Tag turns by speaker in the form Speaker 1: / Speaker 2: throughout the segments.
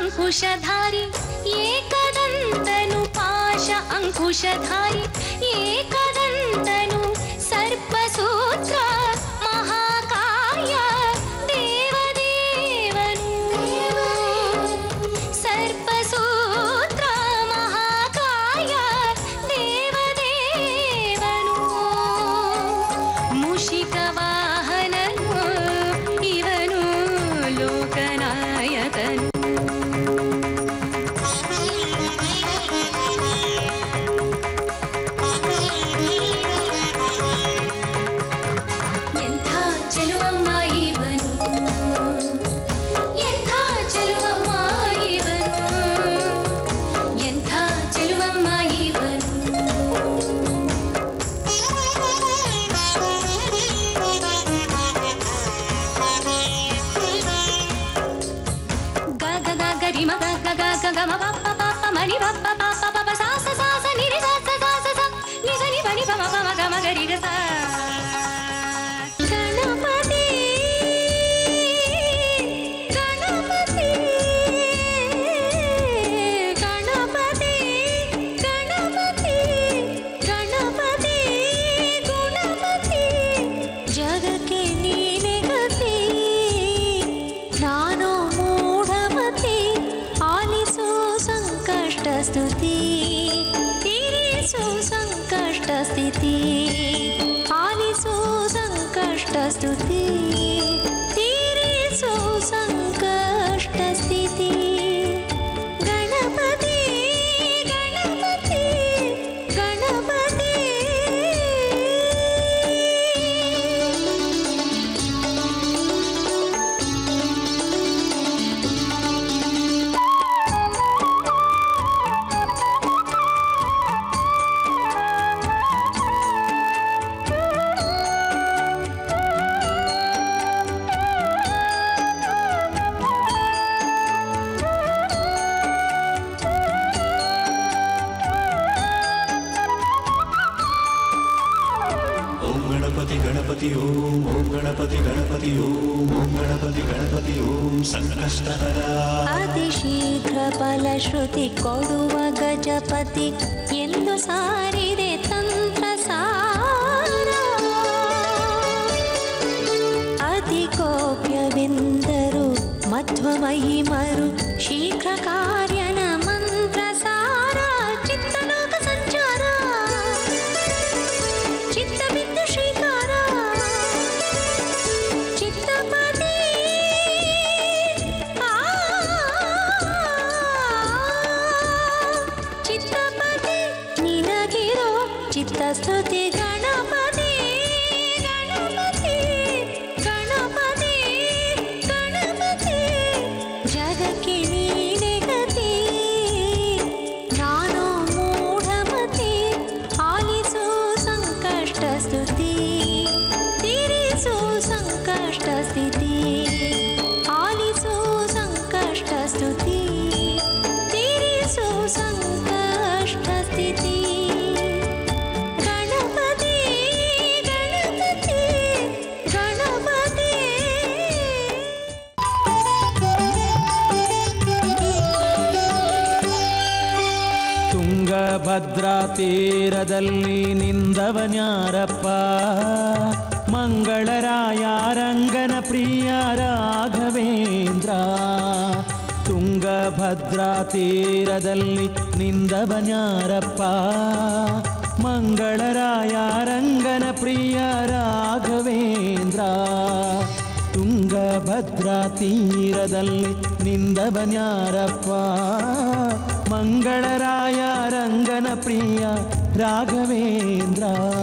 Speaker 1: अंकुशधारी एकदन्तनु पाश अंकुशधारी एकदन्तनु सर्पसूत्र महाकाय देवदेवनु सर्पसूत्र महाकाय देवदेवनु मुषिकवाहननु ಇವನು ಲೋಕನಾಯಕನು ಎಂಥ ಚೆಲುವಮ್ಮ ಇವನು ಎಂಥ ಚೆಲುವಮ್ಮ ಇವನು ಎಂಥ ಚೆಲುವಮ್ಮ ಇವನು ಗ ಗ ಗ ಗ ರಿ ಮ ಗ ಗ ಗ ಗ ಗ ಮ ಪ ಪ ಪ ಪ ಮ ನಿ ಪ ಪ ಪ ಪ ಪ ಪ ಸಾ ಸ ಸಾ ಸ ನಿ ರಿ ಸಾ ಸ ಸಾ ಸ ಸ ನಿ ಸ ನಿ ಪ ನಿ ಪ ಮ ಪ ಮ ಗ ಮ ಗ ರಿ ಗ ಸಾ ಗಣಪತಿ ಗಣಪತಿ ಗಣಪತಿ ಗಣಪತಿ ಗಣಪತಿ ಗುಣಪತಿ ಜಗಕ್ಕೆ ನೀನೆ ಗತಿ ನಾನು ಮೂಢಮತಿ ಆಲಿಸು ಸಂಕಷ್ಟ ಸ್ತುತಿ ತೀರಿಸು ಸಂಕಷ್ಟ ಸ್ಥಿತಿ ಆಲಿಸು ಸಂಕಷ್ಟ ಸ್ತುತಿ ತೀರಿಸು ಸಂಕಷ್ಟ ಸ್ಥಿತಿ ಗಣಪತಿ ಗಣಪತಿ ಗಣಪತಿ
Speaker 2: ಓಂ ಗಣಪತಿ ಗಣಪತಿ ಓಂ ಓಂ ಗಣಪತಿ ಗಣಪತಿ ಓಂ ಓಂ ಗಣಪತಿ ಗಣಪತಿ ಓಂ ಸಂಕಷ್ಟಹರ
Speaker 1: ಅತಿ ಶೀಘ್ರ ಫಲಶ್ರುತಿ ಕೊಡುವ ಗಜಪತಿ ಎಂದು ಸಾರಿದೆ ತಂತ್ರ ಸಾರ ಅತಿ ಕೋಪ್ಯವೆಂದರು ಮಧ್ವ ಮಹಿಮರು ಶೀಘ್ರ ಕಾರ್ಯನ ಮಂತ್ರ ಸಾರ ಚಿತ್ತಲೋಕ ಸಂಚಾರ ಚಿತ್ತಬಿಂದು ಶ್ರೀಕಾರ ಚಿತ್ತಪತಿ ಆ, ಚಿತ್ತಪತಿ ನಿನಗಿರೋ ಚಿತ್ತಸ್ತುತಿ ಗಣಪತಿ ಗಣಪತಿ ಗಣಪತಿ ಗಣಪತಿ ಜಗಕ್ಕೆ ನೀನೆ ಗತಿ ನಾನು ಮೂಢಮತಿ ಆಲಿಸು ಸಂಕಷ್ಟ ಸ್ತುತಿ ತೀರಿಸು ಸಂಕಷ್ಟ ಸ್ಥಿತಿ ಆಲಿಸು ಸಂಕಷ್ಟ ಸ್ತುತಿ ತೀರಿಸು ಸಂಕಷ್ಟ ಸ್ಥಿತಿ ಗಣಪತಿ ಗಣಪತಿ ಗಣಪತಿ
Speaker 3: ತುಂಗಭದ್ರಾ ತೀರದಲ್ಲಿ ನಿಂದವನ್ಯಾರಪ್ಪ ಮಂಗಳರಾಯ ರಂಗನ ಪ್ರಿಯ ರಾಘವೇಂದ್ರ ತುಂಗಭದ್ರಾ ತೀರದಲ್ಲಿ ನಿಂದವನ್ಯಾರಪ್ಪ ಮಂಗಳರಾಯ ರಂಗನ ಪ್ರಿಯ ರಾಘವೇಂದ್ರ ತುಂಗಭದ್ರಾ ತೀರದಲ್ಲಿ ನಿಂದವನ್ಯಾರಪ್ಪ ಮಂಗಳರಾಯ ರಂಗನ ಪ್ರಿಯ ರಾಘವೇಂದ್ರ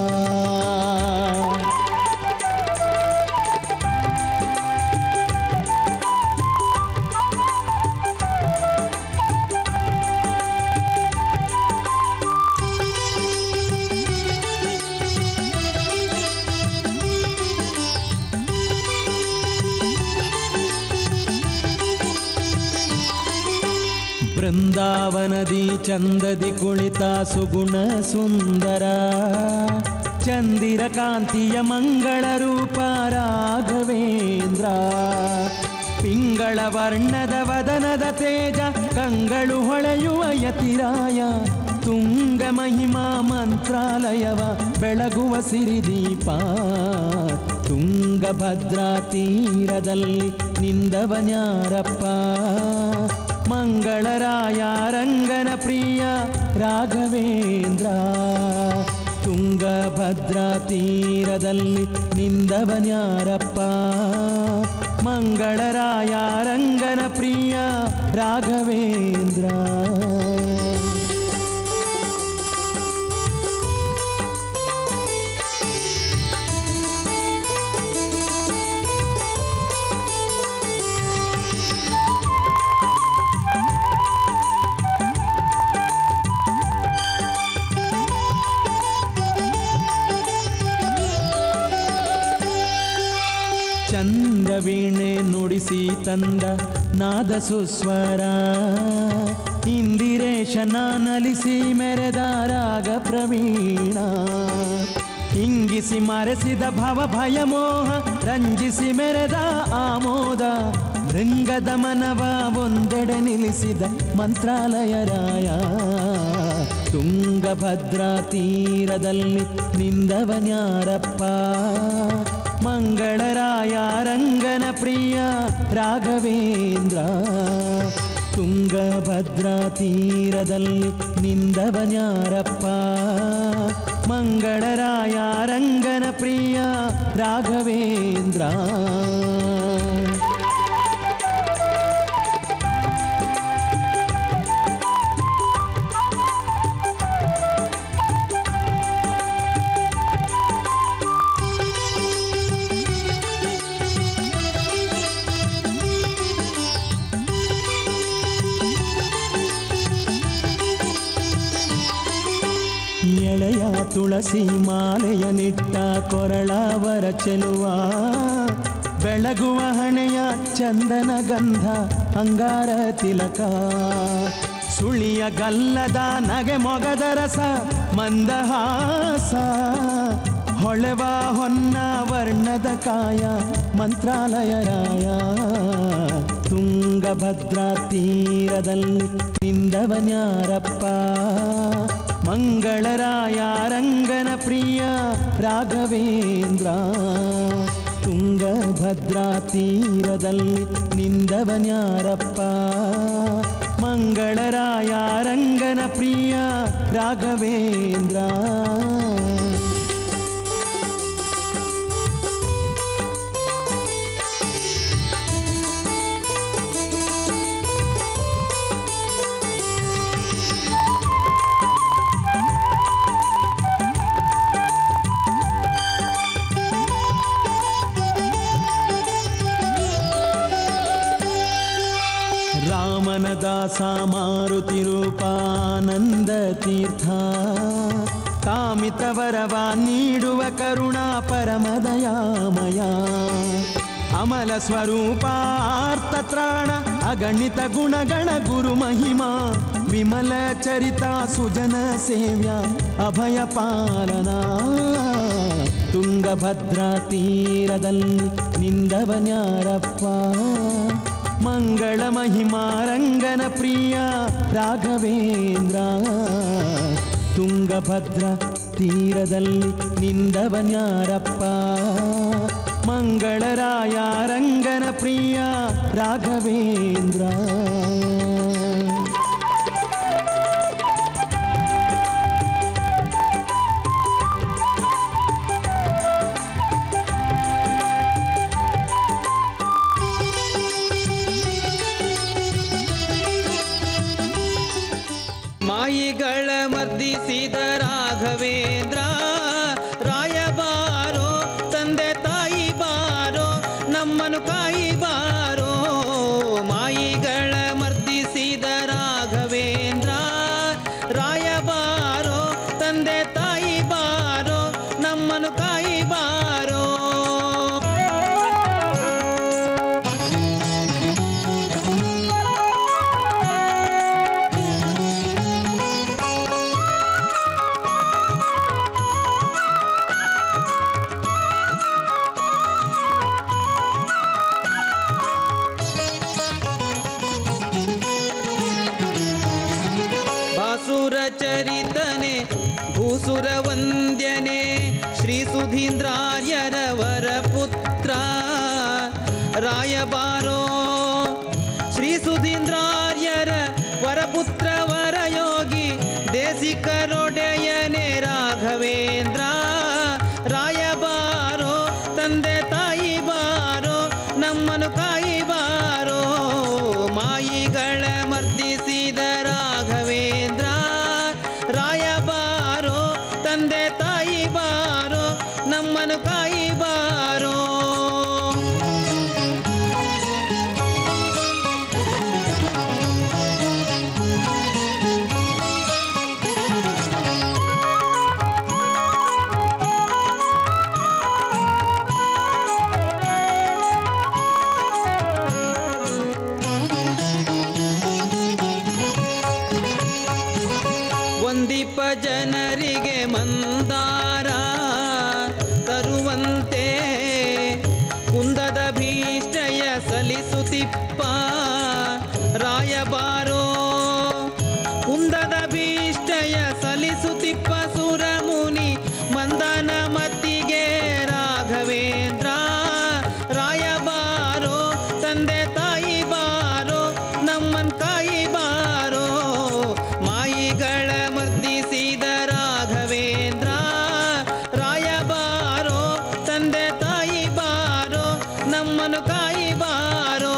Speaker 3: ಬೃಂದಾವನದಿ ಚಂದದಿ ಕುಳಿತ ಸುಗುಣ ಸುಂದರ ಚಂದಿರ ಕಾಂತಿಯ ಮಂಗಳ ರೂಪ ರಾಘವೇಂದ್ರ ಪಿಂಗಳ ಮಂಗಳ ವರ್ಣದ ವದನದ ತೇಜ ಕಂಗಳು ಹೊಳೆಯುವ ಯತಿರಾಯ ತುಂಗ ಮಹಿಮಾ ಮಂತ್ರಾಲಯವ ಬೆಳಗುವ ಸಿರಿದೀಪ ತುಂಗಭದ್ರಾ ತೀರದಲ್ಲಿ ನಿಂದವನ್ಯಾರಪ್ಪ ಮಂಗಳರಾಯ ರಂಗನ ಪ್ರಿಯ ರಾಘವೇಂದ್ರ ತುಂಗಭದ್ರಾ ತೀರದಲ್ಲಿ ನಿಂದವನ್ಯಾರಪ್ಪ ಮಂಗಳರಾಯ ರಂಗನ ಪ್ರಿಯ ರಾಘವೇಂದ್ರ ಚಂದ ವೀಣೆ ನುಡಿಸಿ ತಂದ ನಾದ ಸುಸ್ವರ ಇಂದಿರೇಶನ ನಲಿಸಿ ಮೆರೆದ ರಾಗ ಪ್ರವೀಣ ಹಿಂಗಿಸಿ ಮರೆಸಿದ ಭವ ಭಯ ಮೋಹ ರಂಜಿಸಿ ಮೆರೆದ ಆಮೋದ ಭೃಂಗದ ಮನವ ಒಂದೆಡೆ ನಿಲ್ಲಿಸಿದ ಮಂತ್ರಾಲಯ ರಾಯ ತುಂಗಭದ್ರಾ ತೀರದಲ್ಲಿ ನಿಂದವನ್ಯಾರಪ್ಪ ಮಂಗಳರಾಯ ರಂಗನ ಪ್ರಿಯ ರಾಘವೇಂದ್ರ ತುಂಗಭದ್ರಾ ತೀರದಲ್ಲಿ ನಿಂದವನ್ಯಾರಪ್ಪ ಮಂಗಳರಾಯ ರಂಗನ ಪ್ರಿಯ ರಾಘವೇಂದ್ರ ಎಳೆಯ ತುಳಸಿ ಮಾಲೆಯ ನಿಟ್ಟ ಕೊರಳವರ ಚೆಲುವ ಬೆಳಗುವ ಹಣೆಯ ಚಂದನ ಗಂಧ ಅಂಗಾರ ತಿಲಕ ಸುಳಿಯ ಗಲ್ಲದ ನಗೆ ಮೊಗದ ರಸ ಮಂದಹಾಸ ಹೊಳೆವ ಹೊನ್ನ ವರ್ಣದ ಕಾಯ ಮಂತ್ರಾಲಯ ರಾಯ ತುಂಗಭದ್ರಾ ತೀರದಲ್ಲಿ ನಿಂದವನ್ಯಾರಪ್ಪ ಮಂಗಳರಾಯ ರಂಗನ ಪ್ರಿಯ ರಾಘವೇಂದ್ರ ತುಂಗಭದ್ರಾ ತೀರದಲ್ಲಿ ನಿಂದವನ್ಯಾರಪ್ಪ ಮಂಗಳರಾಯ ರಂಗನ ಪ್ರಿಯ ರಾಘವೇಂದ್ರ ರಾಮನ ದಾಸ ಮಾರುತಿ ರೂಪಾನಂದ ತೀರ್ಥ ಕಾಮಿತ ವರವ ನೀಡುವ ಕರುಣಾ ಪರಮದಯಾಮಯ ಅಮಲ ಸ್ವರೂಪಾರ್ಥ ತ್ರಾಣ ಅಗಣಿತ ಗುಣಗಣ ಗುರು ಮಹಿಮಾ ವಿಮಲ ಚರಿತ ಸುಜನ ಸೇವ್ಯ ಅಭಯ ಪಾಲನಾ ತುಂಗಭದ್ರಾ ತೀರದಲ್ಲಿ ನಿಂದವನ್ಯಾರಪ್ಪ ಮಂಗಳ ಮಹಿಮಾ ರಂಗನ ಪ್ರಿಯ ರಾಘವೇಂದ್ರ ತುಂಗಭದ್ರ ತೀರದಲ್ಲಿ ನಿಂದವನ್ಯಾರಪ್ಪ ಮಂಗಳರಾಯ ರಂಗನ ಪ್ರಿಯ ರಾಘವೇಂದ್ರ
Speaker 4: ಮಾಯಿಗಳ ಮರ್ದಿಸಿದ ರಾಘವೇಂದ್ರ ರಾಯ ಬಾರೋ ತಂದೆ ತಾಯಿ ಬಾರೋ ನಮ್ಮನು ಕಾಯಿ ಬಾರೋ ಮಾಯಿಗಳ ಮರ್ದಿ ಸುರವಂದ್ಯನೆ ಶ್ರೀ ಸುಧೀಂದ್ರಾರ್ಯರವರ ಪುತ್ರ ರಾಯಬಾರೋ ಶ್ರೀ ಸುಧೀಂದ್ರಾರ್ಯರ ವರಪುತ್ರ ವರಯೋಗಿ ದೇಸಿಕರೊಡೆಯನೆ ರಾಘವೇಂದ್ರ ರಾಯಬಾರೋ ತಂದೆ ತಾಯಿ ಬಾರೋ ನಮ್ಮನು ಕಾಯಿ ಬಾರೋ ಮಾಯಿಗಳ ಮರ್ದಿಸಿದ ರಾಘವೇಂದ್ರ ರಾಯಬಾರೋ ತಂದೆ ತಾಯಿ ಬಾರೋ ನಮ್ಮನು ಕಾಯಿ ಬಾರೋ ಒಂದಿಪ ಜನರಿಗೆ ಮಂದಾರ ತರುವಂತೆ ಕುಂದದ ಭೀಷ್ಟಯ ಸಲಿಸುತ್ತಿಪ್ಪ ರಾಯಬಾರೋ ಕುಂದದ ಭೀಷ್ಟಯ ಸಲಿಸುತ್ತಿಪ್ಪ ಸುರಮುನಿ ಮಂದನ ಮತ್ತಿಗೆ ರಾಘವೇಂದ್ರ ರಾಯಬಾರೋ ತಂದೆ ತಾಯಿ ಬಾರೋ ನಮ್ಮನ್ ಕಾಯಿ ಬಾರೋ ಮಾಯಿಗಳ ಮರ್ದಿಸಿದ ರಾಘವೇಂದ್ರ ರಾಯಬಾರೋ ತಂದೆ ತಾಯಿ ಬಾರೋ ನಮ್ಮನು ಕಾಯಿ ಬಾರೋ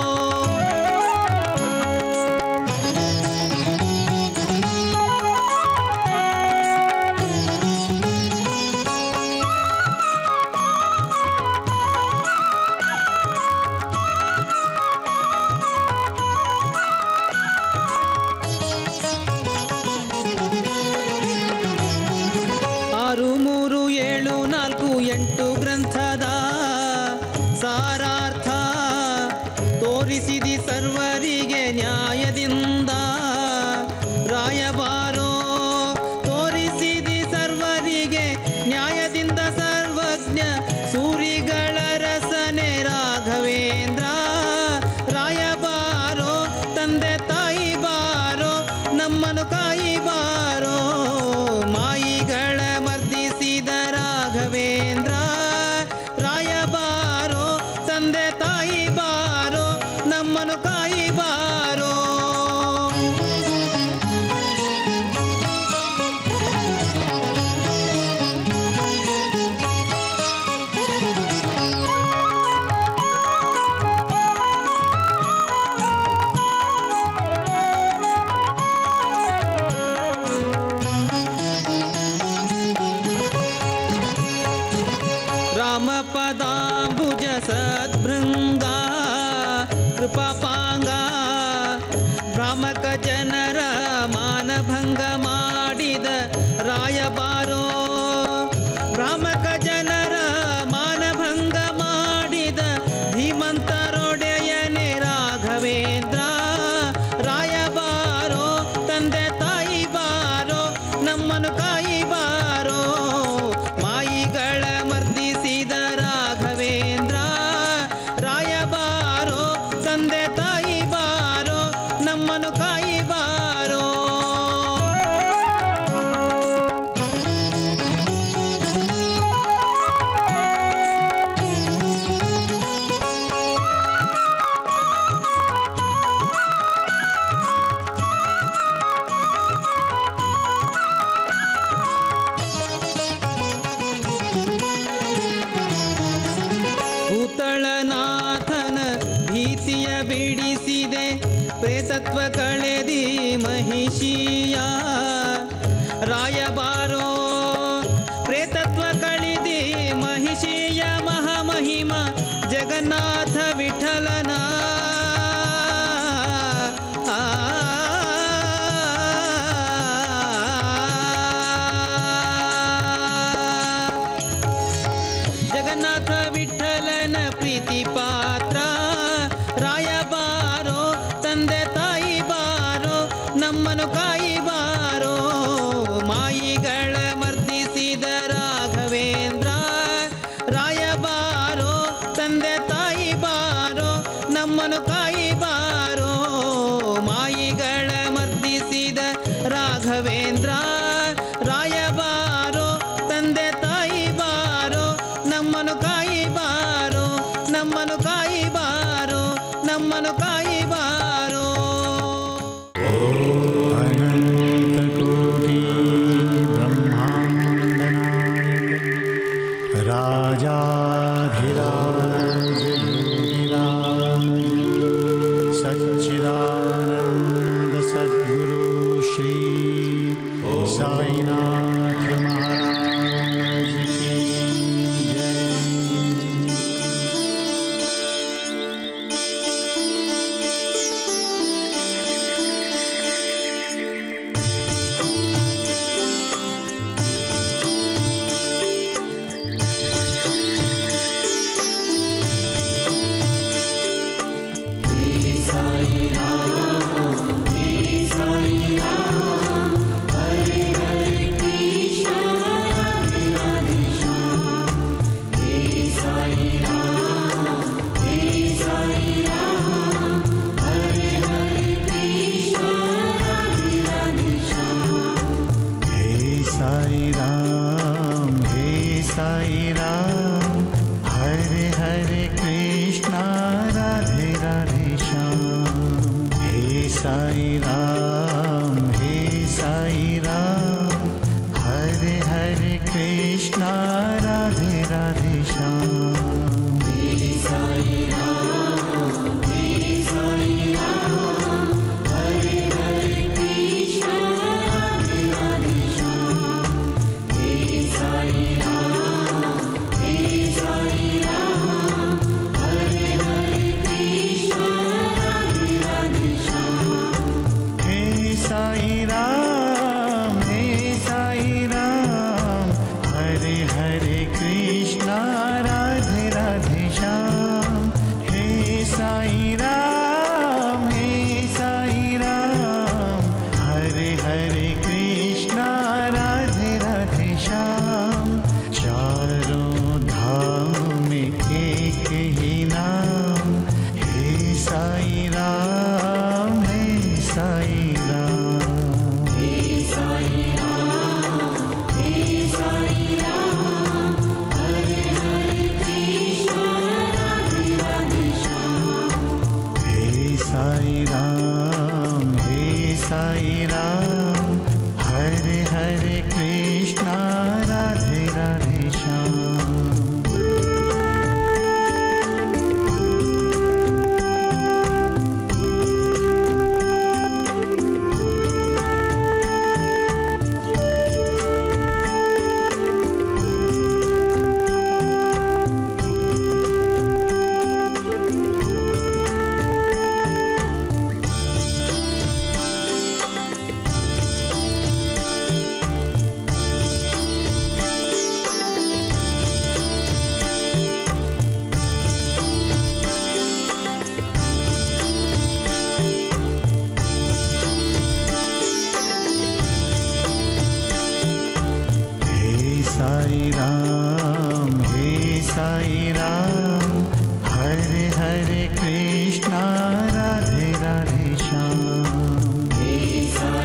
Speaker 4: ಆರು ಮೂರು ಏಳು ನಾಲ್ಕು ಎಂಟು ಗ್ರಂಥದ ಸಾರಾರ್ಥ ತೋರಿಸಿದಿ ಸರ್ವರಿಗೆ ನ್ಯಾಯದಿಂದ ರಾಯಬಾರೋ ತೋರಿಸಿದಿ ಸರ್ವರಿಗೆ ನ್ಯಾಯದಿಂದ ಸರ್ವಜ್ಞ ಸೂರಿಗಳ ರಸನೆ ರಾಘವೇಂದ್ರ ರಾಯಬಾರೋ ತಂದೆ ತಾಯಿ ಬಾರೋ ನಮ್ಮನು ಕಾಯಿ ಬಾರೋ ಮಾಯಿಗಳ ಮರ್ದಿಸಿದ ರಾಘವೇಂದ್ರ ರಾಯಬಾರೋ ತಂದೆ ತಾಯಿ ಬಾರೋ ನಮ್ಮನು ಕಾಯಿ ಬಾರೋ ರಾಮ ಪದಾಂಬುಜ ಸದ್ಭೃಂಗ ಕೃಪಾಪಾಂಗ ಭ್ರಾಮಕ ಜನರ ಮಾನಭಂಗ ಮಾಡಿದ ರಾಯಬಾರೋ ಭ್ರಾಮಕ ಜನರ ಮಾನಭಂಗ ಮಾಡಿದ ಧೀಮಂತರೊಡೆಯನೆ ರಾಘವೇಂದ್ರ ರಾಯಬಾರೋ ತಂದೆ ತಾಯಿ ಬಾರೋ ನಮ್ಮನು ಕಾಯಿ ಬಾರೋ ಮಾಯಿಗಳ ಮರ್ದಿಸಿದ ರಾಘವೇಂದ್ರ ರಾಯಬಾರೋ ತಂದೆ ತಾಯಿ ಬಾರೋ ನಮ್ಮನು ಕಾಯಿ ಬಾರೋ ಭೂತಳನಾಥನ ಭೀತಿಯ ಬಿಡಿಸಿದೆ ಪ್ರೇತತ್ವ ಕಳೆದಿ ಮಹಿಷಿಯ ರಾಯಬಾರೋ ಪ್ರೇತತ್ವ ಕಳಿದಿ ಮಹಿಷಿಯ ಮಹಾಮಹಿಮ ಜಗನ್ನಾಥ ವಿಠಲನ ಆ ಜಗನ್ನಾಥ ವಿಠಲನ ಪ್ರೀತಿ ಪಾತ್ರ ರಾಯಬಾರೋ ತಂದೆ ತಾಯಿ ಬಾರೋ ನಮ್ಮನು ಕಾಯಿ ಬಾರೋ ಮಾಯಿಗಳ ಮರ್ದಿಸಿದ ರಾಘವೇಂದ್ರ ರಾಯಬಾರೋ ತಂದೆ ತಾಯಿ ಬಾರೋ ನಮ್ಮನು ಕಾಯಿ ಬಾರೋ ಮಾಯಿಗಳ ಮರ್ದಿಸಿದ ರಾಘವೇಂದ್ರ ರಾಯಬಾರೋ ನಮ್ಮನು ಕಾಯಿ ಬಾರೋ
Speaker 5: अनन्तकोटि ब्रह्माण्डनायक राजाधिराज योगिराज सच्चिदानन्द सद्गुरु श्री साईनाथ महाराज की जय हे साई राम हे साई राम हरे हरे कृष्णा राधे राधे श्याम हे साई राम हे साई राम हरे हरे कृष्णा राधे राधे श्याम हे साई राम हे साई राम हरे हरे कृष्णा राधे राधे श्याम हे साई राम हे साई राम हरे हरे कृष्णा राधे राधे श्याम चारों धाम में एक ही नाम हे साई राम हे साई राम हे साई राम हे साई राम हरे हरे कृष्णा राधे राधे श्याम हे साई राम हे साई राम हरे हरे कृष्णा राधे राधे श्याम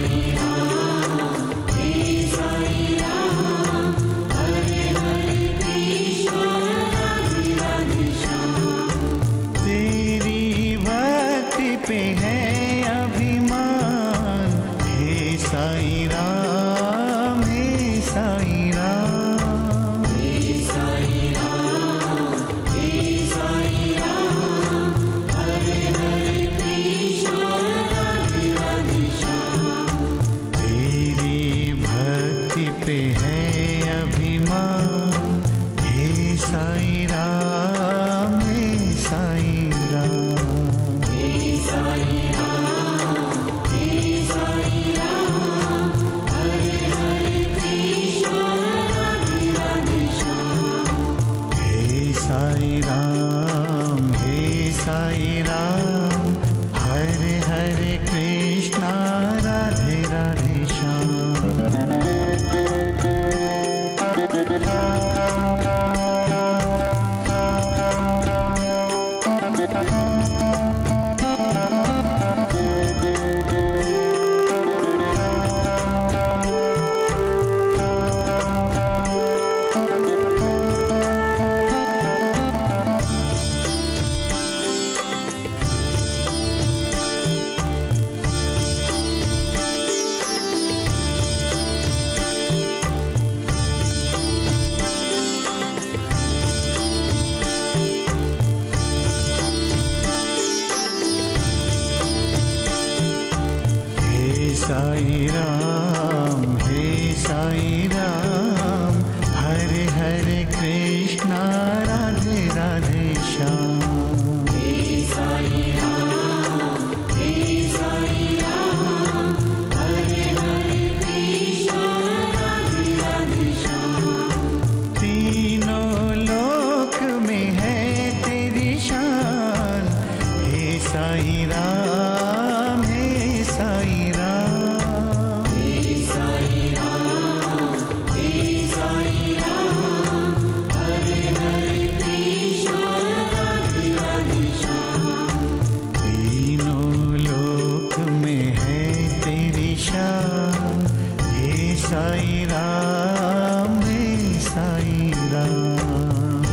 Speaker 5: तेरी भक्ति पे है अभिमान हे साई राम हे साई राम तेरी भक्ति पे है अभिमान हे साई राम हे साई राम साई राम हे साई राम हरे हरे कृष्णा राधे राधे श्याम तीनों लोक में है तेरी शान हे साई राम हे साई राम तीनों लोक में है तेरी शान हे साई राम हे साई राम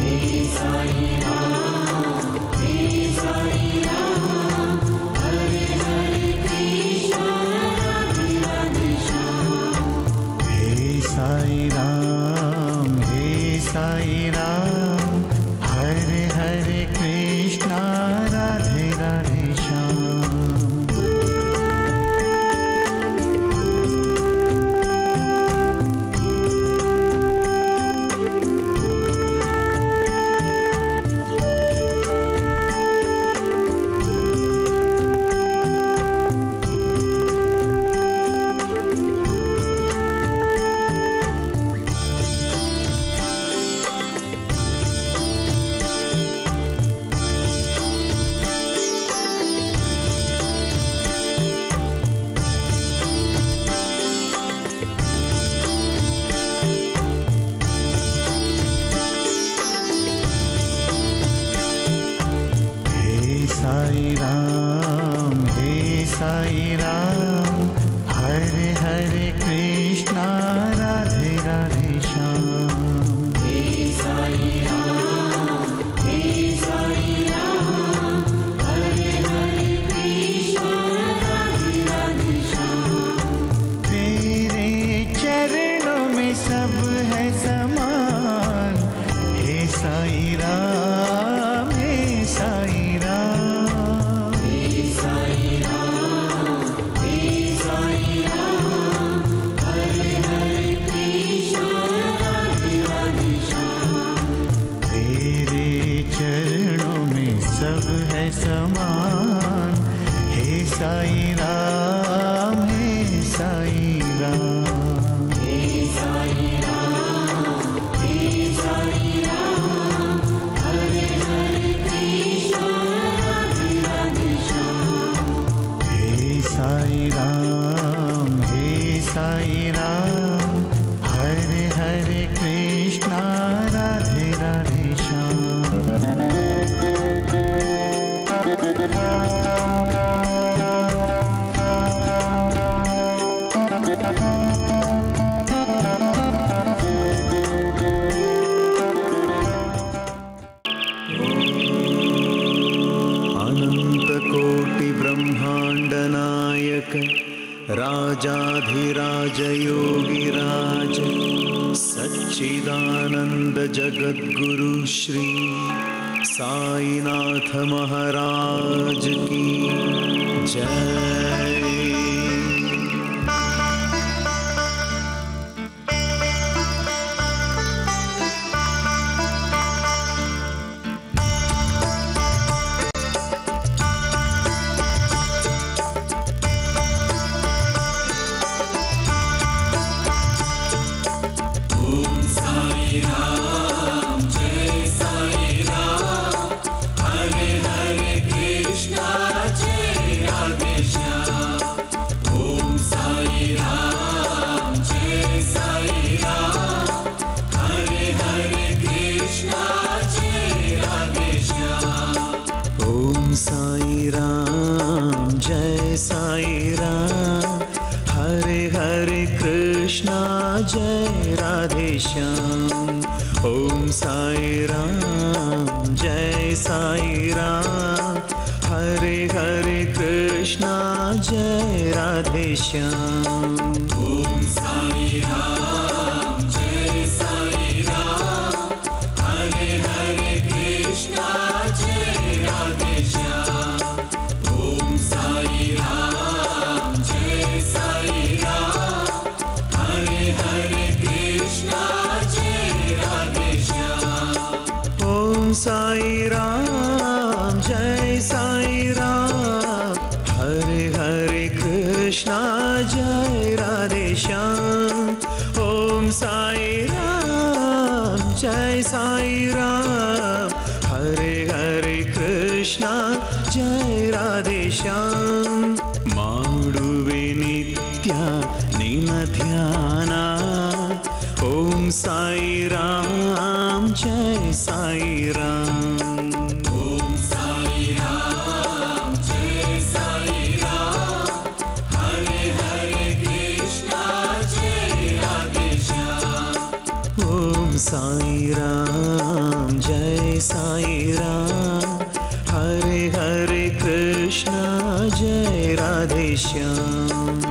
Speaker 5: हे साई राम हे साई राम हरे हरे कृष्णा राधे राधे श्याम हे साई राम हे साई राम हरे हरे कृष्णा राधे राधे श्याम तेरे चरणों में सब है समान हे साई राम हे साई राम तेरे चरणों में सब है समान हे साई राम हे साई राम हे साई राम हे साई राम हरे हरे कृष्णा राधे राधे श्याम
Speaker 6: अनन्तकोटिब्रह्माण्डनायक राजाधिराजयोगिराज सच्चिदानन्दजगद्गुरु श्री साईनाथ महाराज की जय ओम साई राम जय साई राम हरे हरे कृष्णा जय राधे श्याम ओम साई राम जय साई राम हरे हरे कृष्णा जय राधे श्याम ओम साई राम जय साई राम हरे हरे कृष्णा जय राधे श्याम ओम साई राम जय साई ರಾಧೇಶ್ಯಾಮ್ ಮಾಡುವೆ ನಿತ್ಯ ನಿನ್ನ ಧ್ಯಾನ ಓಂ ಸಾಯಿ ರಾಮ್ ಜಯ ಸಾಯಿ ರಾಮ್ ಓಂ ಸಾಯಿ ರಾಮ್ ಜಯ ಸಾಯಿ ರಾಮ್ ಹರೆ ಹರೆ ಕೃಷ್ಣ ಜಯ ರಾಧೇಶ್ಯಾಮ್ ಓಂ ಸಾಯಿ ರಾಮ್ ಜಯ ಸಾಯಿ ರಾಮ್ ಹರೆ ಹರೆ ಕೃಷ್ಣ ಜಯ ರಾಧೇಶ್ಯಾಮ್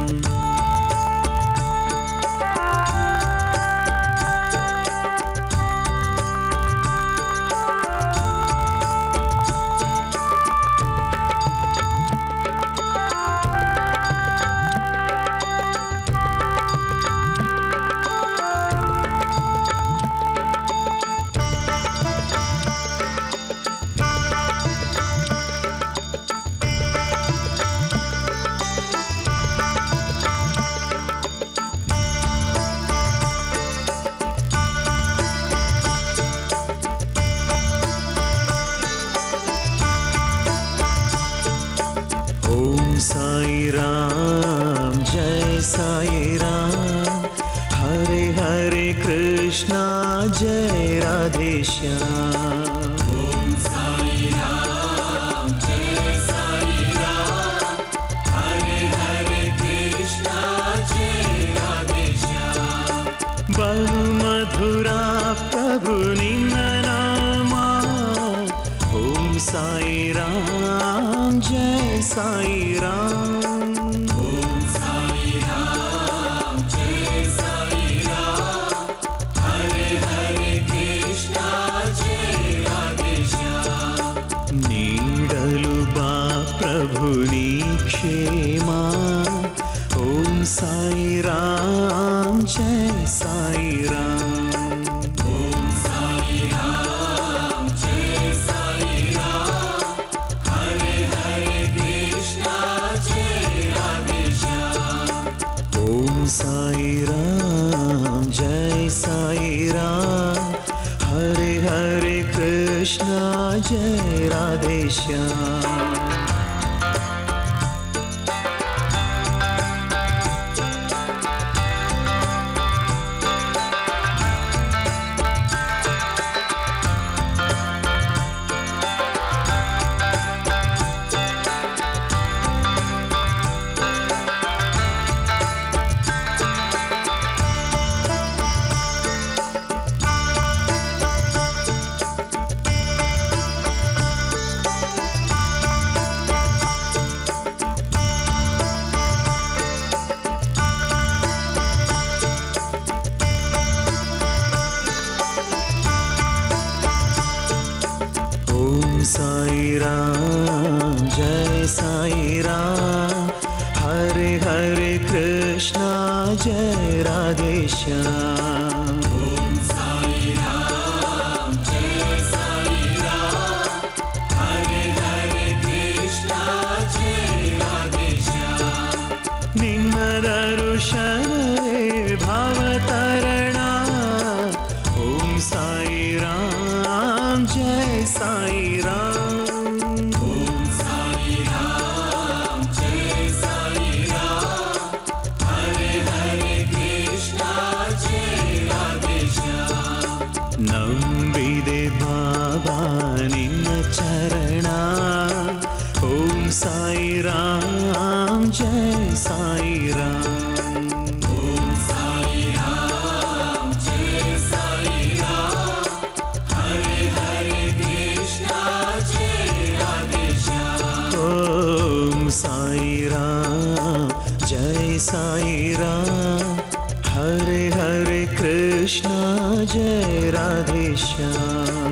Speaker 6: ओम साई राम जय साई राम हरे हरे कृष्णा जय राधे श्याम ओम साई राम जय साई राम हरे हरे कृष्णा जय राधे श्याम बहु मधुरा प्रभु निन्न नामा ओम साई राम जय साई राम ओम साई राम जय साई राम हरे हरे कृष्णा जय राधे श्याम ನೀಡಲು ಬಾ ಪ್ರಭು ನೀ ಕ್ಷೇಮ ಓಂ ಸಾಯಿ ರಾಮ್ ಜಯ ಸಾಯಿ ರಾಮ್ ಓಂ ಸಾಯಿ ರಾಮ್ ಜಯ ಸಾಯಿ ರಾಮ್ ಹರೆ ಹರೆ ಕೃಷ್ಣ ಜಯ ರಾಧೆ ಶ್ಯಾಮ್ ಓಂ ಸಾಯಿ ರಾಮ್ ಜಯ ಸಾಯಿ ರಾಮ್ ಹರೆ ಹರೆ ಕೃಷ್ಣ ಜಯ ರಾಧೆ ಶ್ಯಾಮ್ ओम साई राम जय साई राम हरे हरे कृष्णा जय राधे श्याम ओम साई राम जय साई राम हरे हरे कृष्णा जय राधे श्याम निम्नदरुषणे भावतरणा ओम साई राम जय साई राम ओम साई राम जय साई राम हरे हरे कृष्णा जय राधे श्याम ನಂಬಿದೆ ಬಾಬಾ ನಿನ್ನ ಚರಣ ಓಂ ಸಾಯಿ ರಾಮ್ ಜಯ ಸಾಯಿ ರಾಮ್ ಓಂ ಸಾಯಿ ರಾಮ್ ಜಯ ಸಾಯಿ ರಾಮ್ ಹರೆ ಹರೆ ಕೃಷ್ಣ ಜಯ ರಾಧೆ ಶ್ಯಾಮ್ ಓಂ ಸಾಯಿ ರಾಮ್ ಜಯ ಸಾಯಿ ರಾಮ್ ಹರೆ ಹರೆ ಕೃಷ್ಣ ಜಯ ರಾಧೆ ಶ್ಯಾಮ್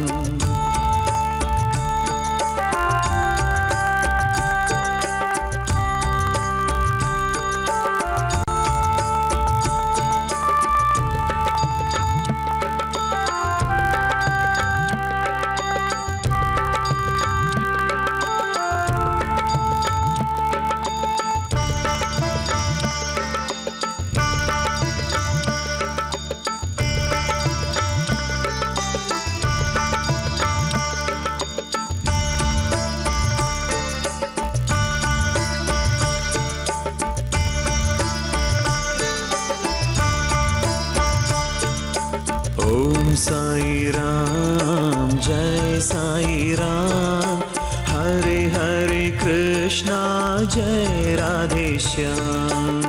Speaker 6: साई राम जय साई राम हरे हरे कृष्णा जय राधे श्याम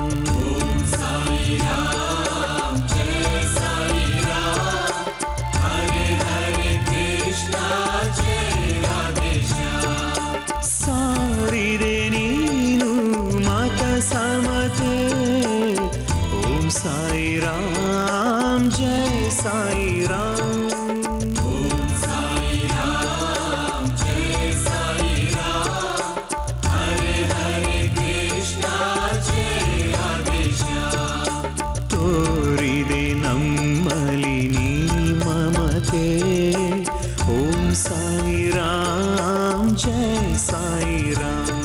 Speaker 6: ಸಾರಿ ರೆ ನೀನು ಮಾತ ಸಮತೆ ಓಂ ಸಾಯಿ ರಾಮ್ ಜಯ ಸಾಯಿ ರಾಮ್ ತೋರಿದೆ ನಮ್ಮಲಿ ನೀ ಮಮತೆ ಓಂ ಸಾಯಿ ರಾಮ್ ಜಯ ಸಾಯಿ ರಾಮ್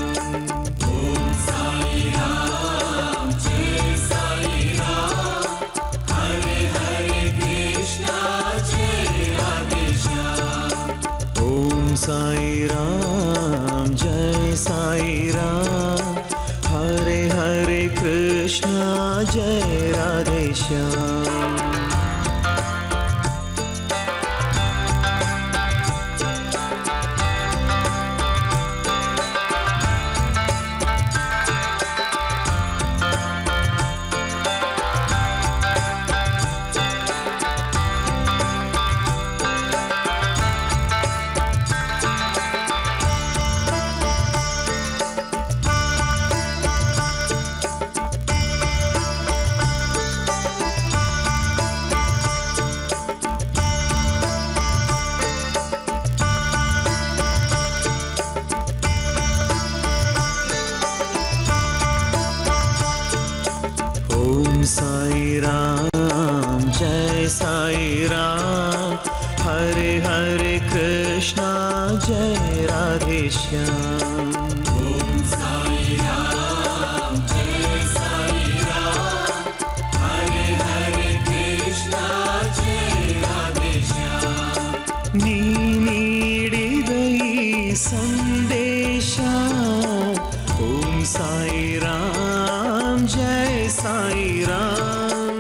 Speaker 6: ओम साई राम जय साई राम हरे हरे कृष्णा जय राधे श्याम ओम साई राम जय साई राम हरे हरे कृष्णा जय राधे श्याम ನೀ ನೀಡಿದ ಈ ಸಂದೇಶ ಓಂ ಸಾಯಿ ರಾಮ್ ಜಯ ಸಾಯಿ ರಾಮ್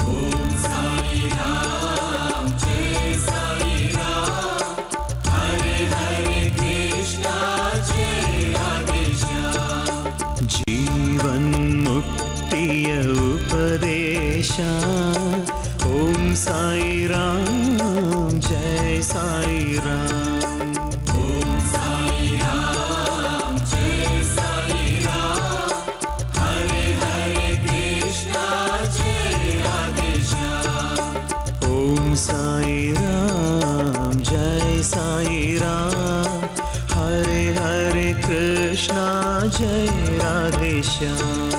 Speaker 6: ಜೀವನ್ ಮುಕ್ತಿಯ ಉಪದೇಶ ಓಂ ಸಾಯಿ ರಾಮ್ ಜಯ ಸಾಯಿ ರಾಮ್ ओम साई राम जय साई राम हरे हरे कृष्णा जय राधे श्याम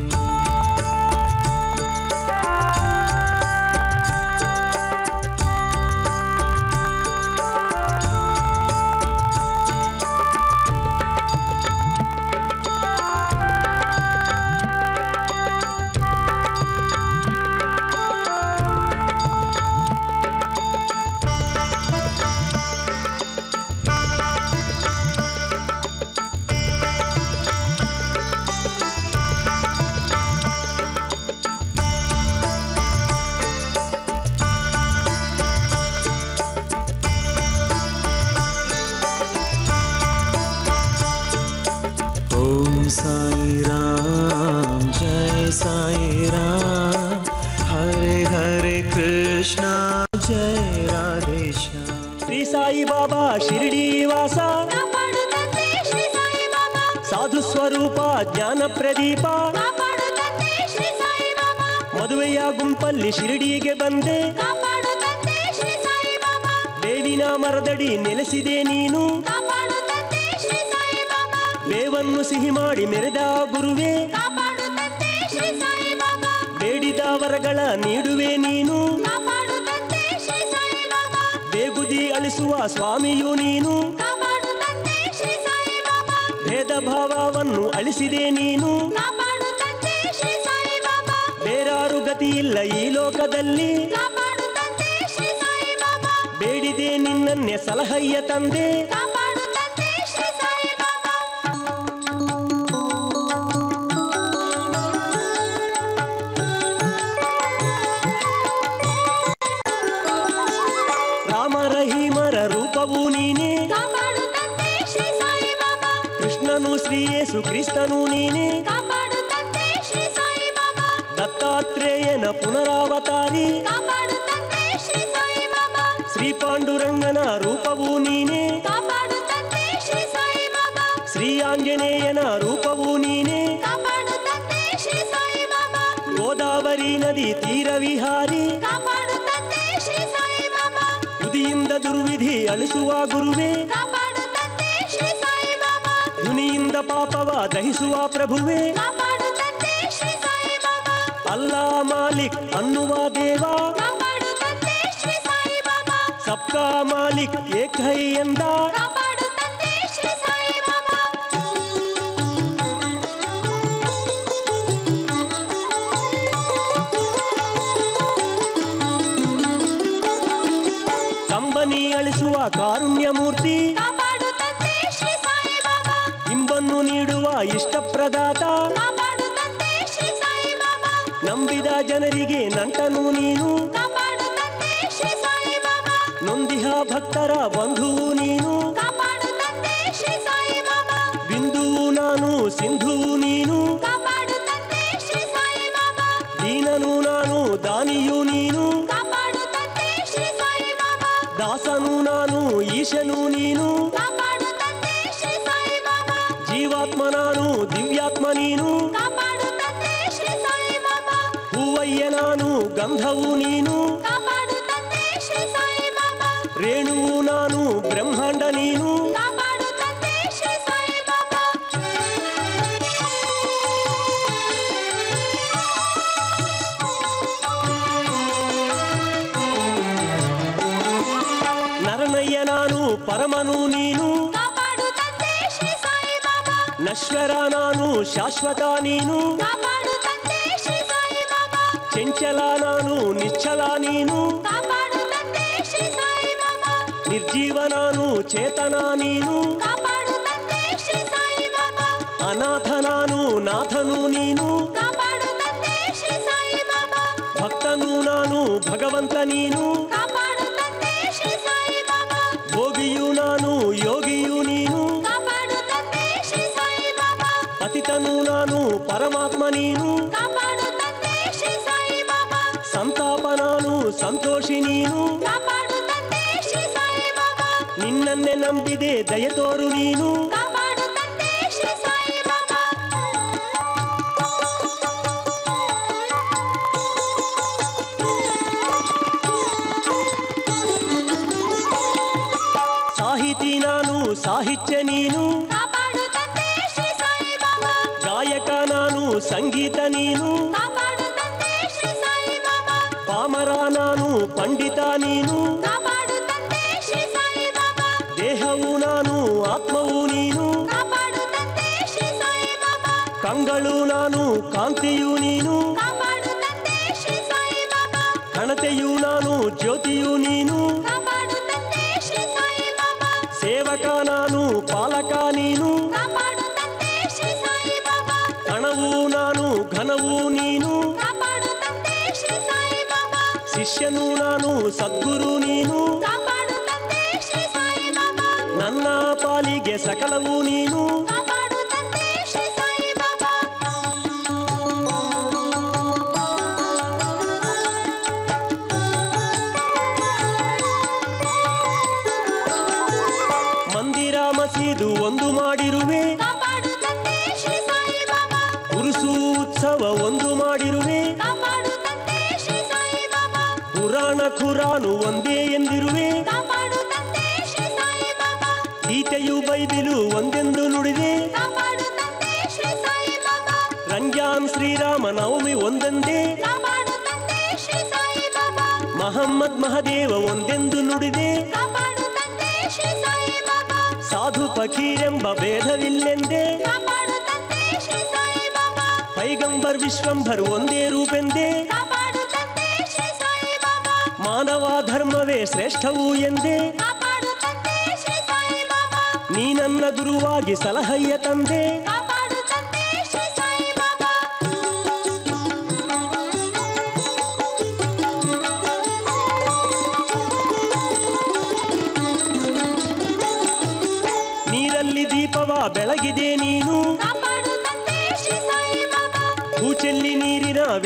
Speaker 6: ओम साई राम जय साई राम हरे हरे कृष्णा जय राधे श्याम
Speaker 3: ಶ್ರೀ ಸಾಯಿ ಬಾಬಾ ಶಿರಡಿ ವಾಸ
Speaker 1: ಕಾಪಾಡು ತಂದೆ ಶ್ರೀ ಸಾಯಿ ಬಾಬಾ
Speaker 3: ಸಾಧು ಸ್ವರೂಪ ಜ್ಞಾನ ಪ್ರದೀಪ
Speaker 1: ಕಾಪಾಡು ತಂದೆ ಶ್ರೀ ಸಾಯಿ ಬಾಬಾ
Speaker 3: ಮದುವೆಯ ಗುಂಪಲ್ಲಿ ಶಿರಡಿಗೆ ಬಂದೆ
Speaker 1: ಕಾಪಾಡು ತಂದೆ ಶ್ರೀ ಸಾಯಿ ಬಾಬಾ
Speaker 3: ಬೇವಿನ ಮರದಡಿ ನೆಲೆಸಿದೆ ನೀನು
Speaker 1: ಕಾಪಾಡು ತಂದೆ ಶ್ರೀ ಸಾಯಿ ಬಾಬಾ
Speaker 3: ಬೇವನ್ನು ಸಿಹಿ ಮಾಡಿ ಮೆರೆದ ಗುರುವೆ
Speaker 1: ಕಾಪಾಡು ತಂದೆ ಶ್ರೀ ಸಾಯಿ ಬಾಬಾ
Speaker 3: ಬೇಡಿದ ವರಗಳ ನೀಡುವೆ ನೀನು
Speaker 1: ಕಾಪಾಡು ತಂದೆ ಶ್ರೀ ಸಾಯಿ ಬಾಬಾ
Speaker 3: ಬೇಗುದಿ ಅಳಿಸುವ ಸ್ವಾಮಿಯು ನೀನು
Speaker 1: ಕಾಪಾಡು ತಂದೆ ಶ್ರೀ ಸಾಯಿ ಬಾಬಾ
Speaker 3: ಭೇದ ಭಾವವನ್ನು ಅಳಿಸಿದೆ ನೀನು
Speaker 1: ಕಾಪಾಡು ತಂದೆ ಶ್ರೀ ಸಾಯಿ ಬಾಬಾ
Speaker 3: ಬೇರಾರು ಗತಿಯಿಲ್ಲ ಈ ಲೋಕದಲ್ಲಿ
Speaker 1: ಕಾಪಾಡು ತಂದೆ ಶ್ರೀ ಸಾಯಿ ಬಾಬಾ
Speaker 3: ಬೇಡಿದೆ ನಿನ್ನನ್ನೇ ಸಲಹಯ್ಯ ತಂದೆ
Speaker 1: ಕಾಪಾಡು ತಂದೆ ಶ್ರೀ ಸಾಯಿ ಬಾಬಾ
Speaker 3: ಕರುಣಾನಿಧಿ ಯೇಸು ಕ್ರಿಸ್ತನು ನೀನೇ
Speaker 1: ಕಾಪಾಡು ತಂದೆ ಶ್ರೀ ಸಾಯಿ ಬಾಬಾ
Speaker 3: ದತ್ತಾತ್ರೇಯನ ಪುನರಾವತಾರಿ
Speaker 1: ಕಾಪಾಡು ತಂದೆ ಶ್ರೀ ಸಾಯಿ ಬಾಬಾ
Speaker 3: ಶ್ರೀ ಪಾಂಡುರಂಗನ ರೂಪವೂ ನೀನೇ
Speaker 1: ಕಾಪಾಡು ತಂದೆ ಶ್ರೀ ಸಾಯಿ ಬಾಬಾ
Speaker 3: ಶ್ರೀ ಆಂಜನೇಯನ ರೂಪವೂ ನೀನೇ
Speaker 1: ಕಾಪಾಡು ತಂದೆ ಶ್ರೀ ಸಾಯಿ ಬಾಬಾ
Speaker 3: ಗೋದಾವರಿ ನದಿ ತೀರ ವಿಹಾರಿ
Speaker 1: ಕಾಪಾಡು ತಂದೆ ಶ್ರೀ ಸಾಯಿ ಬಾಬಾ
Speaker 3: ತುದಿಯಿಂದ ದುರ್ವಿಧಿ ಅಳಿಸುವ ಗುರುವೇ
Speaker 1: ಕಾಪಾಡು ತಂದೆ ಶ್ರೀ ಸಾಯಿ ಬಾಬಾ
Speaker 3: ಧ್ವನಿಯಿಂದ ಪಾಪವ ದಹಿಸುವ ಪ್ರಭುವೇ
Speaker 1: ಕಾಪಾಡು ತಂದೆ ಶ್ರೀ ಸಾಯಿ ಬಾಬಾ
Speaker 3: ಅಲ್ಲಾ ಮಾಲಿಕ್ ಅನ್ನುವ ದೇವ
Speaker 1: ಕಾಪಾಡು ತಂದೆ ಶ್ರೀ ಸಾಯಿ ಬಾಬಾ
Speaker 3: ಸಬ್ಕಾ ಮಾಲಿಕ್ ಏಕ್ ಹೈ ಎಂದ
Speaker 1: ಕಾಪಾಡು ತಂದೆ ಶ್ರೀ ಸಾಯಿ ಬಾಬಾ
Speaker 3: ಕಂಬನಿ ಅಳಿಸುವ ಕಾರುಣ್ಯ ಮೂರ್ತಿ
Speaker 1: ಕಾಪಾಡು ತಂದೆ ಶ್ರೀ ಸಾಯಿ ಬಾಬಾ
Speaker 3: ಇಂಬನ್ನು ನೀಡುವ ಇಷ್ಟಪ್ರದಾತ
Speaker 1: ಕಾಪಾಡು ತಂದೆ ಶ್ರೀ ಸಾಯಿ ಬಾಬಾ
Speaker 3: ನಂಬಿದ ಜನರಿಗೆ ನಂಟನು ನೀನು
Speaker 1: ಕಾಪಾಡು ತಂದೆ ಶ್ರೀ ಸಾಯಿ ಬಾಬಾ
Speaker 3: ನೊಂದಿಹ ಭಕ್ತರ ಬಂಧುವು ನೀನು
Speaker 1: ಕಾಪಾಡು ತಂದೆ ಶ್ರೀ ಸಾಯಿ ಬಾಬಾ
Speaker 3: ಬಿಂದುವು ನಾನು ಸಿಂಧುವು ನೀನು
Speaker 1: ಕಾಪಾಡು ತಂದೆ ಶ್ರೀ ಸಾಯಿ ಬಾಬಾ
Speaker 3: ದೀನನು ನಾನು ದಾನಿಯು ನೀನು
Speaker 1: ಕಾಪಾಡು ತಂದೆ ಶ್ರೀ ಸಾಯಿ ಬಾಬಾ
Speaker 3: ದಾಸನು ನಾನು ಈಶನು ನೀನು
Speaker 1: ಕಾಪಾಡು ತಂದೆ ಶ್ರೀ ಸಾಯಿ ಬಾಬಾ
Speaker 3: ಜೀವಾತ್ಮ ನಾನು ದಿವ್ಯಾತ್ಮ ನೀನು
Speaker 1: ಕಾಪಾಡು ತಂದೆ ಶ್ರೀ ಸಾಯಿ ಬಾಬಾ
Speaker 3: ಹೂವಯ್ಯ ನಾನು ಗಂಧವು ನೀನು
Speaker 1: ಕಾಪಾಡು ತಂದೆ ಶ್ರೀ ಸಾಯಿ ಬಾಬಾ
Speaker 3: ರೇಣುವು ನಾನು ಬ್ರಹ್ಮಾಂಡ ನೀನು
Speaker 1: ಕಾಪಾಡು ತಂದೆ ಶ್ರೀ ಸಾಯಿ ಬಾಬಾ
Speaker 3: ನರನಯ್ಯ ನಾನು ಪರಮನು ನೀನು
Speaker 1: ಕಾಪಾಡು ತಂದೆ ಶ್ರೀ ಸಾಯಿ ಬಾಬಾ
Speaker 3: ನಶ್ವರ ನಾನು ಶಾಶ್ವತ ನೀನು
Speaker 1: ಕಾಪಾಡು ತಂದೆ ಶ್ರೀ ಸಾಯಿ ಬಾಬಾ
Speaker 3: ಚಂಚಲ ನಾನು ನಿಶ್ಚಲ ನೀನು
Speaker 1: ಕಾಪಾಡು ತಂದೆ ಶ್ರೀ ಸಾಯಿ ಬಾಬಾ
Speaker 3: ನಿರ್ಜೀವ ನಾನು ಚೇತನ ನೀನು
Speaker 1: ಕಾಪಾಡು ತಂದೆ ಶ್ರೀ ಸಾಯಿ ಬಾಬಾ
Speaker 3: ಅನಾಥ ನಾನು ನಾಥನು ನೀನು
Speaker 1: ಕಾಪಾಡು ತಂದೆ ಶ್ರೀ ಸಾಯಿ ಬಾಬಾ
Speaker 3: ಭಕ್ತನು ನಾನು ಭಗವಂತ ನೀನು
Speaker 1: ಕಾಪಾಡು ತಂದೆ ಶ್ರೀ ಸಾಯಿ ಬಾಬಾ
Speaker 3: ಭೋಗಿಯು ನಾನು ಯೋಗಿಯು ನೀನು
Speaker 1: ಕಾಪಾಡು ತಂದೆ ಶ್ರೀ ಸಾಯಿ ಬಾಬಾ
Speaker 3: ಪತಿತನು ನಾನು ಪರಮಾತ್ಮ ನೀನು
Speaker 1: ಕಾಪಾಡು ತಂದೆ ಶ್ರೀ ಸಾಯಿ ಬಾಬಾ
Speaker 3: ಸಂತಾಪ ನಾನು ಸಂತೋಷಿ ನೀನು
Speaker 1: ಕಾಪಾಡು ತಂದೆ ಶ್ರೀ ಸಾಯಿ ಬಾಬಾ
Speaker 3: ನಿನ್ನನ್ನೇ ನಂಬಿದೆ ದಯ ತೋರು ನೀನು
Speaker 1: ಕಾಪಾಡು ತಂದೆ ಶ್ರೀ ಸಾಯಿ ಬಾಬಾ
Speaker 3: ಸಾಹಿತಿ ನಾನು ಸಾಹಿತ್ಯ ನೀನು
Speaker 1: ಕಾಪಾಡು ತಂದೆ ಶ್ರೀ ಸಾಯಿ ಬಾಬಾ
Speaker 3: ಗಾಯಕ ನಾನು ಸಂಗೀತ ನೀನು
Speaker 1: ಕಾಪಾಡು ತಂದೆ ಶ್ರೀ ಸಾಯಿ ಬಾಬಾ
Speaker 3: ಪಾಮರ ನಾನು ಪಂಡಿತ ನೀನು
Speaker 1: ಕಾಪಾಡು ತಂದೆ ಶ್ರೀ ಸಾಯಿ ಬಾಬಾ
Speaker 3: ದೇಹವು ನಾನು ಆತ್ಮವು ನೀನು
Speaker 1: ಕಾಪಾಡು ತಂದೆ ಶ್ರೀ ಸಾಯಿ ಬಾಬಾ
Speaker 3: ಕಂಗಳು ನಾನು ಕಾಂತಿಯು ನೀನು
Speaker 1: ಕಾಪಾಡು ತಂದೆ ಶ್ರೀ ಸಾಯಿ ಬಾಬಾ
Speaker 3: ಹಣತೆಯು ನಾನು ಜ್ಯೋತಿಯು ನೀನು
Speaker 1: ಕಾಪಾಡು ತಂದೆ ಶ್ರೀ ಸಾಯಿ ಬಾಬಾ
Speaker 3: ಸೇವಕ ನಾನು ಪಾಲಕ ನೀನು
Speaker 1: ಕಾಪಾಡು ತಂದೆ ಶ್ರೀ ಸಾಯಿ ಬಾಬಾ
Speaker 3: ಹಣವು ನಾನು ಘನವು ನೀನು
Speaker 1: ಕಾಪಾಡು ತಂದೆ ಶ್ರೀ ಸಾಯಿ ಬಾಬಾ
Speaker 3: ಶಿಷ್ಯನು ನಾನು ಸದ್ಗುರು ನೀನು
Speaker 1: ಕಾಪಾಡು ತಂದೆ ಶ್ರೀ ಸಾಯಿ ಬಾಬಾ
Speaker 3: ನನ್ನ ಪಾಲಿಗೆ ಸಕಲವು ನೀನು
Speaker 1: ಕಾಪಾಡು ತಂದೆ ಶ್ರೀ ಸಾಯಿ ಬಾಬಾ
Speaker 3: ಮಂದಿರ ಮಸೀದು ಒಂದು ಮಾಡಿರುವೆ
Speaker 1: ಕಾಪಾಡು ತಂದೆ ಶ್ರೀ ಸಾಯಿ ಬಾಬಾ
Speaker 3: ಉರುಸು ಉತ್ಸವ ಒಂದು ಮಾಡಿರುವೆ
Speaker 1: ಕಾಪಾಡು ತಂದೆ ಶ್ರೀ ಸಾಯಿ ಬಾಬಾ
Speaker 3: ಪುರಾಣ ಖುರಾನು ಒಂದೇ ಎಂದಿರುವೆ
Speaker 1: ಕಾಪಾಡು ತಂದೆ ಶ್ರೀ ಸಾಯಿ ಬಾಬಾ
Speaker 3: ಗೀತೆಯು ಬೈಬಿಲು ಒಂದೆಂದು ನುಡಿದೆ
Speaker 1: ಕಾಪಾಡು ತಂದೆ ಶ್ರೀ ಸಾಯಿ ಬಾಬಾ
Speaker 3: ರಂಜಾನ್ ಶ್ರೀರಾಮ ನವಮಿ ಒಂದೆಂದೇ
Speaker 1: ಕಾಪಾಡು ತಂದೆ ಶ್ರೀ ಸಾಯಿ ಬಾಬಾ
Speaker 3: ಮಹಮ್ಮದ್ ಮಹದೇವ ಒಂದೆಂದು ನುಡಿದೆ
Speaker 1: ಕಾಪಾಡು ತಂದೆ ಶ್ರೀ ಸಾಯಿ ಬಾಬಾ
Speaker 3: ಸಾಧು ಫಕೀರೆಂಬ ಭೇದವಿಲ್ಲೆಂದೇ
Speaker 1: ಕಾಪಾಡು ತಂದೆ ಶ್ರೀ ಸಾಯಿ ಬಾಬಾ
Speaker 3: ಪೈಗಂಬರ್ ವಿಶ್ವಂಭರ್ ಒಂದೇ ರೂಪೆಂದೇ
Speaker 1: ಕಾಪಾಡು ತಂದೆ ಶ್ರೀ ಸಾಯಿ ಬಾಬಾ
Speaker 3: ಮಾನವ ಧರ್ಮವೇ ಶ್ರೇಷ್ಠವು ಎಂದೇ
Speaker 1: ಕಾಪಾಡು ತಂದೆ ಶ್ರೀ ಸಾಯಿ ಬಾಬಾ
Speaker 3: ನೀ ನನ್ನ ಗುರುವಾಗಿ ಸಲಹಯ್ಯ ತಂದೆ
Speaker 1: ಕಾಪಾಡು ತಂದೆ ಶ್ರೀ ಸಾಯಿ ಬಾಬಾ
Speaker 3: ನೀರಲ್ಲಿ ದೀಪವ ಬೆಳಗಿದೆ ನೀನು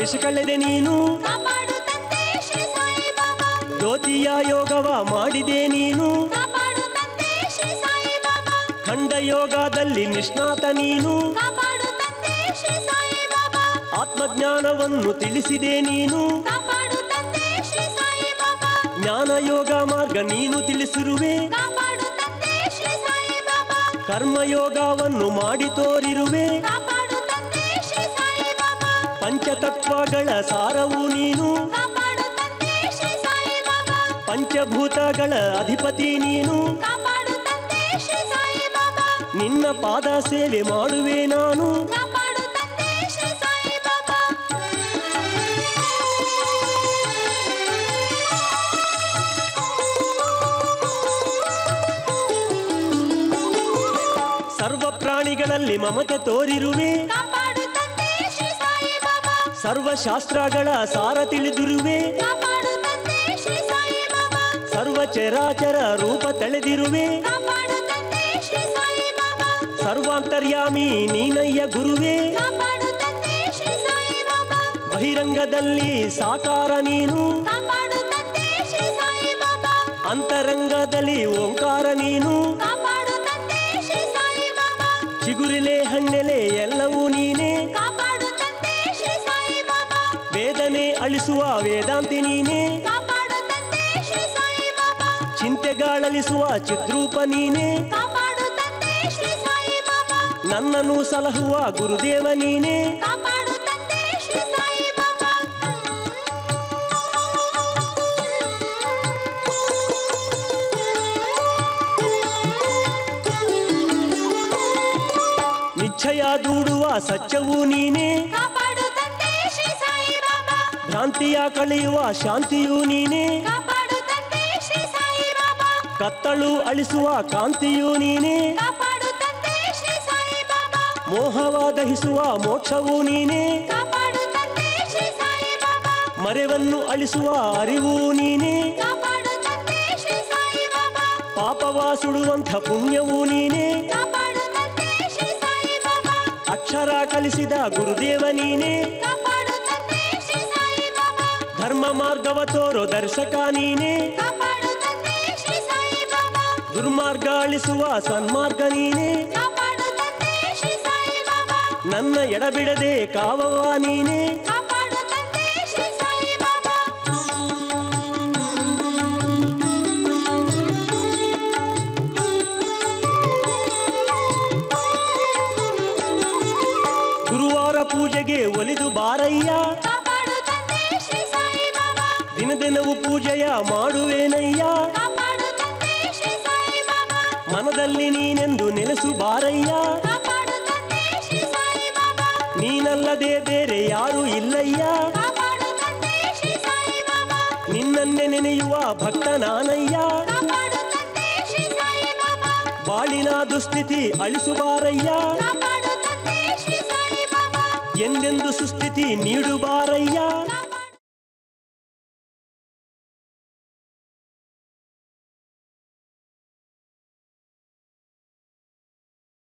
Speaker 3: ವಿಷ ಕಳೆದೆ ನೀನು
Speaker 1: ಕಾಪಾಡು ತಂದೆ ಶ್ರೀ ಸಾಯಿ ಬಾಬಾ
Speaker 3: ಜ್ಯೋತಿಯ ಯೋಗವ ಮಾಡಿದೆ ನೀನು
Speaker 1: ಕಾಪಾಡು ತಂದೆ ಶ್ರೀ ಸಾಯಿ ಬಾಬಾ
Speaker 3: ಖಂಡ ಯೋಗದಲ್ಲಿ ನಿಷ್ಣಾತ ನೀನು
Speaker 1: ಕಾಪಾಡು ತಂದೆ ಶ್ರೀ ಸಾಯಿ ಬಾಬಾ
Speaker 3: ಆತ್ಮಜ್ಞಾನವನ್ನು ತಿಳಿಸಿದೆ ನೀನು
Speaker 1: ಕಾಪಾಡು ತಂದೆ ಶ್ರೀ ಸಾಯಿ ಬಾಬಾ
Speaker 3: ಜ್ಞಾನ ಯೋಗ ಮಾರ್ಗ ನೀನು ತಿಳಿಸಿರುವೆ
Speaker 1: ಕಾಪಾಡು ತಂದೆ ಶ್ರೀ ಸಾಯಿ ಬಾಬಾ
Speaker 3: ಕರ್ಮಯೋಗವನ್ನು ಮಾಡಿ ತೋರಿರುವೆ
Speaker 1: ಕಾಪಾಡು ತಂದೆ ಶ್ರೀ ಸಾಯಿ ಬಾಬಾ
Speaker 3: ಪಂಚತತ್ವಗಳ ಸಾರವು ನೀನು
Speaker 1: ಕಾಪಾಡು ತಂದೆ ಶ್ರೀ ಸಾಯಿ ಬಾಬಾ
Speaker 3: ಪಂಚಭೂತಗಳ ಅಧಿಪತಿ ನೀನು
Speaker 1: ಕಾಪಾಡು ತಂದೆ ಶ್ರೀ ಸಾಯಿ ಬಾಬಾ
Speaker 3: ನಿನ್ನ ಪಾದ ಸೇವೆ ಮಾಡುವೆ ನಾನು
Speaker 1: ಕಾಪಾಡು ತಂದೆ ಶ್ರೀ ಸಾಯಿ ಬಾಬಾ
Speaker 3: ಸರ್ವ ಪ್ರಾಣಿಗಳಲ್ಲಿ ಮಮತೆ ತೋರಿರುವೆ
Speaker 1: ಕಾಪಾಡು ತಂದೆ ಶ್ರೀ ಸಾಯಿ ಬಾಬಾ
Speaker 3: ಸರ್ವ ಶಾಸ್ತ್ರಗಳ ಸಾರ ತಿಳಿದಿರುವೆ
Speaker 1: ಕಾಪಾಡು ತಂದೆ ಶ್ರೀ ಸಾಯಿ ಬಾಬಾ
Speaker 3: ಸರ್ವ ಚರಾಚರ ರೂಪ ತಳೆದಿರುವೆ
Speaker 1: ಕಾಪಾಡು ತಂದೆ ಶ್ರೀ ಸಾಯಿ ಬಾಬಾ
Speaker 3: ಸರ್ವಾಂತರ್ಯಾಮಿ ನೀನಯ್ಯ ಗುರುವೇ
Speaker 1: ಕಾಪಾಡು ತಂದೆ ಶ್ರೀ ಸಾಯಿ ಬಾಬಾ
Speaker 3: ಬಹಿರಂಗದಲ್ಲಿ ಸಾಕಾರ ನೀನು
Speaker 1: ಕಾಪಾಡು ತಂದೆ ಶ್ರೀ ಸಾಯಿ ಬಾಬಾ
Speaker 3: ಅಂತರಂಗದಲ್ಲಿ ಓಂಕಾರ ನೀನು
Speaker 1: ಕಾಪಾಡು ತಂದೆ ಶ್ರೀ ಸಾಯಿ ಬಾಬಾ
Speaker 3: ಚಿಗುರಿಲೆ ಹಣ್ಣೆಲೆ ಎಲ್ಲವೂ ನೀನೇ
Speaker 1: ಕಾಪಾಡು ತಂದೆ ಶ್ರೀ ಸಾಯಿ ಬಾಬಾ
Speaker 3: ವೇದನೆ ಅಳಿಸುವ ವೇದಾಂತಿ ನೀನೇ
Speaker 1: ಕಾಪಾಡು ತಂದೆ ಶ್ರೀ ಸಾಯಿ ಬಾಬಾ
Speaker 3: ಚಿಂತೆಗಾಳಲಿಸುವ ಚಿದ್ರೂಪ ನೀನೇ
Speaker 1: ಕಾಪಾಡು ತಂದೆ ಶ್ರೀ ಸಾಯಿ ಬಾಬಾ
Speaker 3: ನನ್ನನ್ನು ಸಲಹುವ ಗುರುದೇವ ನೀನೇ
Speaker 1: ಕಾಪಾಡು ತಂದೆ ಶ್ರೀ ಸಾಯಿ ಬಾಬಾ
Speaker 3: ನಿಶ್ಚಯ ದೂಡುವ ಸತ್ಯವೂ ನೀನೇ
Speaker 1: ಕಾಪಾಡು ತಂದೆ ಶ್ರೀ ಸಾಯಿ ಬಾಬಾ
Speaker 3: ಭ್ರಾಂತಿಯ ಕಳೆಯುವ ಶಾಂತಿಯೂ ನೀನೇ
Speaker 1: ಕಾಪಾಡು ತಂದೆ ಶ್ರೀ ಸಾಯಿ ಬಾಬಾ
Speaker 3: ಕತ್ತಳು ಅಳಿಸುವ ಕಾಂತಿಯೂ ನೀನೇ
Speaker 1: ಕಾಪಾಡು ತಂದೆ ಶ್ರೀ ಸಾಯಿ ಬಾಬಾ
Speaker 3: ಮೋಹವ ದಹಿಸುವ ಮೋಕ್ಷವೂ ನೀನೇ
Speaker 1: ಕಾಪಾಡು ತಂದೆ ಶ್ರೀ ಸಾಯಿ ಬಾಬಾ
Speaker 3: ಮರೆವನ್ನು ಅಳಿಸುವ ಅರಿವು ನೀನೇ
Speaker 1: ಕಾಪಾಡು ತಂದೆ ಶ್ರೀ ಸಾಯಿ ಬಾಬಾ
Speaker 3: ಪಾಪವ ಸುಡುವಂಥ ಪುಣ್ಯವೂ ನೀನೇ
Speaker 1: ಕಾಪಾಡು ತಂದೆ ಶ್ರೀ ಸಾಯಿ ಬಾಬಾ
Speaker 3: ಅಕ್ಷರ ಕಲಿಸಿದ ಗುರುದೇವ ನೀನೇ
Speaker 1: ಕಾಪಾಡು ತಂದೆ ಶ್ರೀ ಸಾಯಿ ಬಾಬಾ
Speaker 3: ಧರ್ಮ ಮಾರ್ಗವ ತೋರೋ ದರ್ಶಕ ನೀನೇ
Speaker 1: ಕಾಪಾಡು ತಂದೆ ಶ್ರೀ ಸಾಯಿ ಬಾಬಾ
Speaker 3: ದುರ್ಮಾರ್ಗ ಅಳಿಸುವ ಸನ್ಮಾರ್ಗ ನೀನೇ
Speaker 1: ಕಾಪಾಡು ತಂದೆ ಶ್ರೀ ಸಾಯಿ ಬಾಬಾ
Speaker 3: ನನ್ನ ಎಡಬಿಡದೆ ಕಾವವ ನೀನೇ
Speaker 1: ಕಾಪಾಡು ತಂದೆ ಶ್ರೀ ಸಾಯಿ ಬಾಬಾ
Speaker 3: ಗುರುವಾರ ಪೂಜೆಗೆ ಒಲಿದು ಬಾರಯ್ಯ
Speaker 1: ಕಾಪಾಡು ತಂದೆ ಶ್ರೀ ಸಾಯಿ ಬಾಬಾ
Speaker 3: ದಿನ ದಿನವೂ ಪೂಜೆಯ ಮಾಡುವೇನಯ್ಯ
Speaker 1: ಕಾಪಾಡು ತಂದೆ ಶ್ರೀ ಸಾಯಿ ಬಾಬಾ
Speaker 3: ಮನದಲ್ಲಿ ನೀನೆಂದು ನೆಲೆಸು ಬಾರಯ್ಯ
Speaker 1: ಕಾಪಾಡು ತಂದೆ ಶ್ರೀ ಸಾಯಿ ಬಾಬಾ
Speaker 3: ನೀನಲ್ಲದೆ ಬೇರೆ ಯಾರು ಇಲ್ಲಯ್ಯ
Speaker 1: ಕಾಪಾಡು ತಂದೆ ಶ್ರೀ ಸಾಯಿ ಬಾಬಾ
Speaker 3: ನಿನ್ನನ್ನೇ ನೆನೆಯುವ ಭಕ್ತ ನಾನಯ್ಯ
Speaker 1: ಕಾಪಾಡು ತಂದೆ ಶ್ರೀ ಸಾಯಿ ಬಾಬಾ
Speaker 3: ಬಾಳಿನ ದುಸ್ಥಿತಿ ಅಳಿಸು ಬಾರಯ್ಯ
Speaker 1: ಕಾಪಾಡು ತಂದೆ ಶ್ರೀ ಸಾಯಿ ಬಾಬಾ
Speaker 3: ಎಂದೆಂದು ಸುಸ್ಥಿತಿ ನೀಡು ಬಾರಯ್ಯ